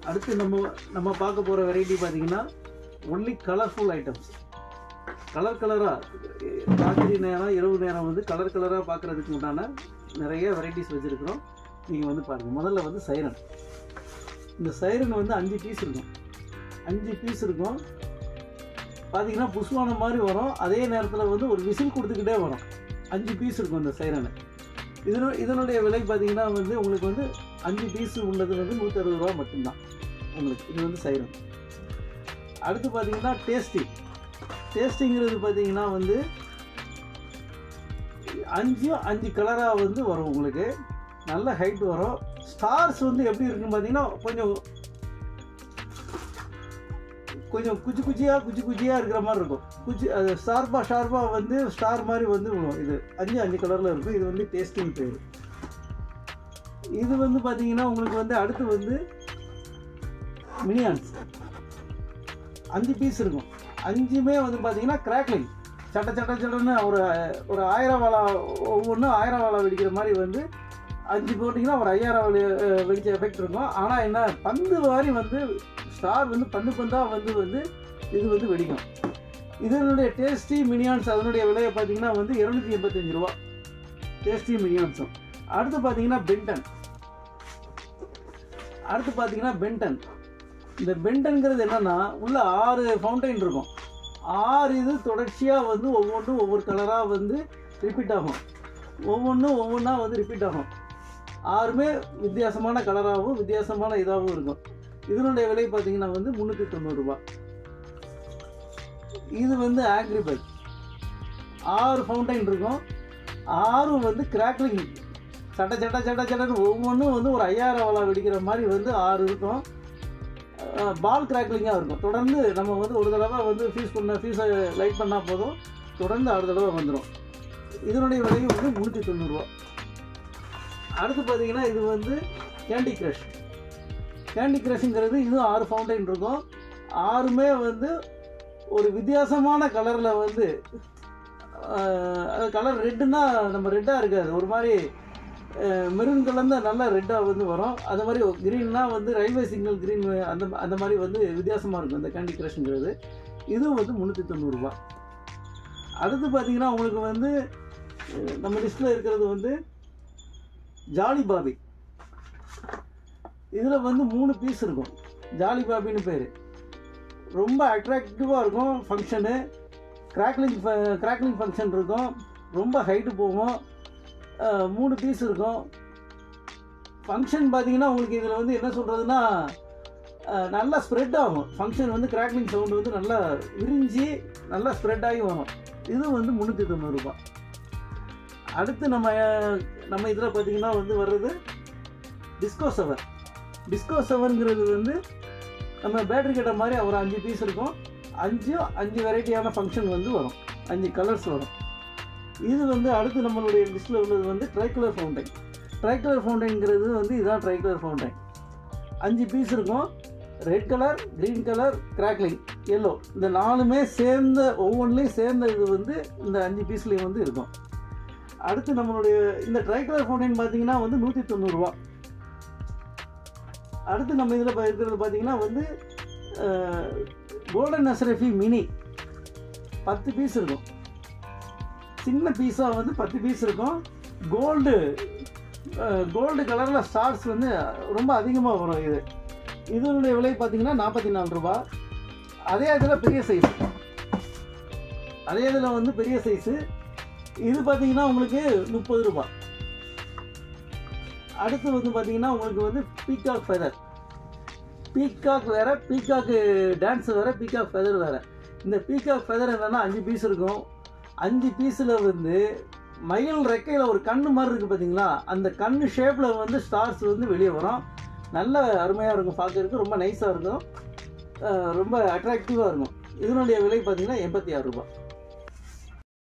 அடுத்து நம்ம நம்ம பார்க்க போகிற வெரைட்டி பார்த்தீங்கன்னா ஒன்லி கலர்ஃபுல் ஐட்டம்ஸ் கலர் கலராக ராத்திரி நேரம் இரவு நேரம் வந்து கலர் கலராக பார்க்குறதுக்கு உண்டான நிறைய வெரைட்டிஸ் வச்சுருக்கிறோம் நீங்கள் வந்து பாருங்கள் முதல்ல வந்து சைரன் இந்த சைரன் வந்து அஞ்சு பீஸ் இருக்கும் அஞ்சு பீஸ் இருக்கும் பார்த்தீங்கன்னா புஷ்வான மாதிரி வரும் அதே நேரத்தில் வந்து ஒரு விசில் கொடுத்துக்கிட்டே வரும் அஞ்சு பீஸ் இருக்கும் இந்த சைரனு இதனு இதனுடைய விலை பார்த்தீங்கன்னா வந்து உங்களுக்கு வந்து அஞ்சு பீஸ் உள்ளது வந்து நூற்றி அறுபது ரூபா மட்டும்தான் உங்களுக்கு இது வந்து சைரன் அடுத்து பார்த்தீங்கன்னா டேஸ்டி டேஸ்டிங்கிறது பார்த்தீங்கன்னா வந்து அஞ்சும் அஞ்சு கலராக வந்து வரும் உங்களுக்கு நல்ல ஹைட் வரும் ஸ்டார்ஸ் வந்து எப்படி இருக்குன்னு பார்த்தீங்கன்னா கொஞ்சம் கொஞ்சம் குச்சி குச்சியாக குச்சி குச்சியாக இருக்கிற மாதிரி இருக்கும் குச்சி அது ஷார்ப்பாக ஷார்ப்பாக வந்து ஸ்டார் மாதிரி வந்து விழும் இது அஞ்சு அஞ்சு கலரில் இருக்கும் இது வந்து டேஸ்டிங் பேர் இது வந்து பார்த்தீங்கன்னா உங்களுக்கு வந்து அடுத்து வந்து மினியான்ஸ் அஞ்சு பீஸ் இருக்கும் அஞ்சுமே வந்து பார்த்தீங்கன்னா கிராக்லிங் சட்ட சட்ட சட்டன்னு ஒரு ஒரு ஆயிரம் வாழா ஒவ்வொன்றும் ஆயிரம் வாழா வெடிக்கிற மாதிரி வந்து அஞ்சு போட்டிங்கன்னா ஒரு ஐயாயிரம் வெடி வெடிச்ச எஃபெக்ட் இருக்கும் ஆனால் என்ன பந்து மாதிரி வந்து ஸ்டார் வந்து பந்து பந்தாக வந்து வந்து இது வந்து வெடிக்கும் இதனுடைய டேஸ்டி மினியான்ஸ் அதனுடைய விலையை பார்த்தீங்கன்னா வந்து இரநூத்தி எண்பத்தஞ்சு ரூபா டேஸ்டி மினியான்ஸும் அடுத்து பார்த்தீங்கன்னா பென்டன் அடுத்து பார்த்தீங்கன்னா பென்டன் இந்த பென்டன்கிறது என்னன்னா உள்ள ஆறு ஃபவுண்டைன் இருக்கும் ஆறு இது தொடர்ச்சியாக வந்து ஒவ்வொன்றும் ஒவ்வொரு கலராக வந்து ரிப்பீட் ஆகும் ஒவ்வொன்றும் ஒவ்வொன்றா வந்து ரிப்பீட் ஆகும் ஆறுமே வித்தியாசமான கலராகவும் வித்தியாசமான இதாகவும் இருக்கும் இதனுடைய விலை பார்த்தீங்கன்னா வந்து முந்நூற்றி தொண்ணூறுரூபா இது வந்து ஆக்ரிபல் ஆறு ஃபவுண்டைன் இருக்கும் ஆறும் வந்து கிராக்லிங் சட்ட சட்ட சட்ட சட்டன்னு ஒவ்வொன்றும் வந்து ஒரு ஐயாயிரம் வளா வெடிக்கிற மாதிரி வந்து ஆறு இருக்கும் பால் கிராக்லிங்காக இருக்கும் தொடர்ந்து நம்ம வந்து ஒரு தடவை வந்து ஃபீஸ் பண்ண ஃபீஸை லைட் பண்ணால் போதும் தொடர்ந்து அடுத்த தடவை வந்துடும் இதனுடைய விலையும் வந்து முந்நூற்றி தொண்ணூறுரூவா அடுத்து பார்த்தீங்கன்னா இது வந்து கேண்டி கிரஷ் கேண்டி கிரஷ்ங்கிறது இதுவும் ஆறு ஃபவுண்டைன் இருக்கும் ஆறுமே வந்து ஒரு வித்தியாசமான கலரில் வந்து கலர் ரெட்டுன்னா நம்ம ரெட்டாக இருக்காது ஒரு மாதிரி மெரூன் கலர்ந்த நல்ல ரெட்டாக வந்து வரும் அது மாதிரி க்ரீன்னா வந்து ரயில்வே சிக்னல் க்ரீன் அந்த அந்த மாதிரி வந்து வித்தியாசமாக இருக்கும் இந்த கேண்டி கிரஷ்ங்கிறது இதுவும் வந்து முந்நூற்றி தொண்ணூறுரூவா அடுத்து பார்த்தீங்கன்னா உங்களுக்கு வந்து நம்ம லிஸ்ட்டில் இருக்கிறது வந்து ஜாலி பாபி இதில் வந்து மூணு பீஸ் இருக்கும் ஜாலி பாபின்னு பேர் ரொம்ப அட்ராக்டிவாக இருக்கும் ஃபங்க்ஷனு கிராக்லிங் கிராக்லிங் ஃபங்க்ஷன் இருக்கும் ரொம்ப ஹைட்டு போகும் மூணு பீஸ் இருக்கும் ஃபங்க்ஷன் பார்த்தீங்கன்னா உங்களுக்கு இதில் வந்து என்ன சொல்கிறதுனா நல்லா ஸ்ப்ரெட் ஆகும் ஃபங்க்ஷன் வந்து கிராக்லிங் சவுண்டு வந்து நல்லா விரிஞ்சு நல்லா ஸ்ப்ரெட் ஆகி வரும் இது வந்து முந்நூற்றி தொண்ணூறுரூபா அடுத்து நம்ம நம்ம இதில் பார்த்தீங்கன்னா வந்து வர்றது டிஸ்கோ செவர் டிஸ்கோ செவருங்கிறது வந்து நம்ம பேட்டரி கட்ட மாதிரி ஒரு அஞ்சு பீஸ் இருக்கும் அஞ்சு அஞ்சு வெரைட்டியான ஃபங்க்ஷன் வந்து வரும் அஞ்சு கலர்ஸ் வரும் இது வந்து அடுத்து நம்மளுடைய லிஸ்ட்டில் உள்ளது வந்து ட்ரைகலர் ஃபவுண்டைன் ட்ரைகலர் ஃபவுண்டைன்ங்கிறது வந்து இதுதான் ட்ரைகலர் ஃபவுண்டைன் அஞ்சு பீஸ் இருக்கும் red colour green colour crackling yellow இந்த நாலுமே சேர்ந்த ஒவ்வொன்றிலையும் சேர்ந்த இது வந்து இந்த அஞ்சு பீஸ்லேயும் வந்து இருக்கும் அடுத்து நம்மளுடைய இந்த ட்ரைகலர் ஃபவுண்டைன் பார்த்தீங்கன்னா வந்து நூற்றி தொண்ணூறுரூவா அடுத்து நம்ம இதில் இருக்கிறது பார்த்தீங்கன்னா வந்து கோல்டன் நசரஃபி மினி பத்து பீஸ் இருக்கும் சின்ன பீஸாக வந்து பத்து பீஸ் இருக்கும் கோல்டு கோல்டு கலரில் ஸ்டார்ஸ் வந்து ரொம்ப அதிகமாக வரும் இது இதனுடைய விலை பார்த்தீங்கன்னா நாற்பத்தி நாலு ரூபா அதே இதில் பெரிய சைஸ் அதே இதில் வந்து பெரிய சைஸு இது பார்த்தீங்கன்னா உங்களுக்கு முப்பது ரூபா அடுத்து வந்து பார்த்தீங்கன்னா உங்களுக்கு வந்து பீகாக் ஃபெதர் பீகாக் வேறு பீகாக்கு டான்ஸ் வேறு பீகாக் ஃபெதர் வேறு இந்த பீகாக் ஃபெதர் என்னென்னா அஞ்சு பீஸ் இருக்கும் அஞ்சு பீஸில் வந்து மயில் ரெக்கையில் ஒரு கண்ணு மாதிரி இருக்குது பார்த்தீங்களா அந்த கண்ணு ஷேப்பில் வந்து ஸ்டார்ஸ் வந்து வெளியே வரும் நல்ல அருமையாக இருக்கும் பார்க்கறதுக்கு ரொம்ப நைஸாக இருக்கும் ரொம்ப அட்ராக்டிவாக இருக்கும் இதனுடைய விலை பார்த்தீங்கன்னா எண்பத்தி ஆறு ரூபாய்